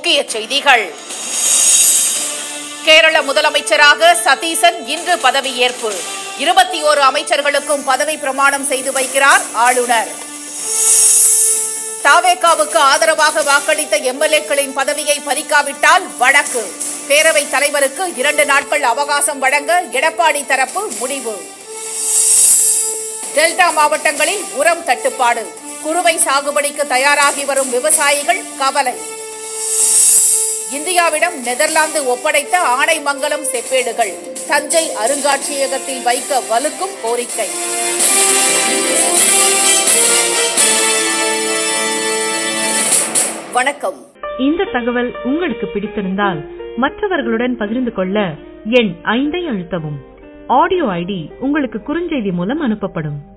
முக்கிய செய்திகள் கேரள முதலமைச்சராக சதீசன் இன்று பதவியேற்பு இருபத்தி ஓரு அமைச்சர்களுக்கும் பதவி பிரமாணம் செய்து வைக்கிறார் ஆளுநர் தாவேகாவுக்கு ஆதரவாக வாக்களித்த எம்எல்ஏக்களின் பதவியை பறிக்காவிட்டால் வழக்கு பேரவைத் தலைவருக்கு இரண்டு நாட்கள் அவகாசம் வழங்க எடப்பாடி தரப்பு முடிவு டெல்டா மாவட்டங்களில் உரம் தட்டுப்பாடு குறுவை சாகுபடிக்கு தயாராகி வரும் விவசாயிகள் கவலை இந்தியாவிடம் நெதர்லாந்து ஒப்படைத்த ஆனைமங்கலம் செப்பேடுகள் தஞ்சை அருங்காட்சியகத்தில் வைக்க வலுக்கும் கோரிக்கை வணக்கம் இந்த தகவல் உங்களுக்கு பிடித்திருந்தால் மற்றவர்களுடன் பகிர்ந்து கொள்ள எண் ஐந்தை அழுத்தவும் ஆடியோ ஐடி உங்களுக்கு குறுஞ்செய்தி மூலம் அனுப்பப்படும்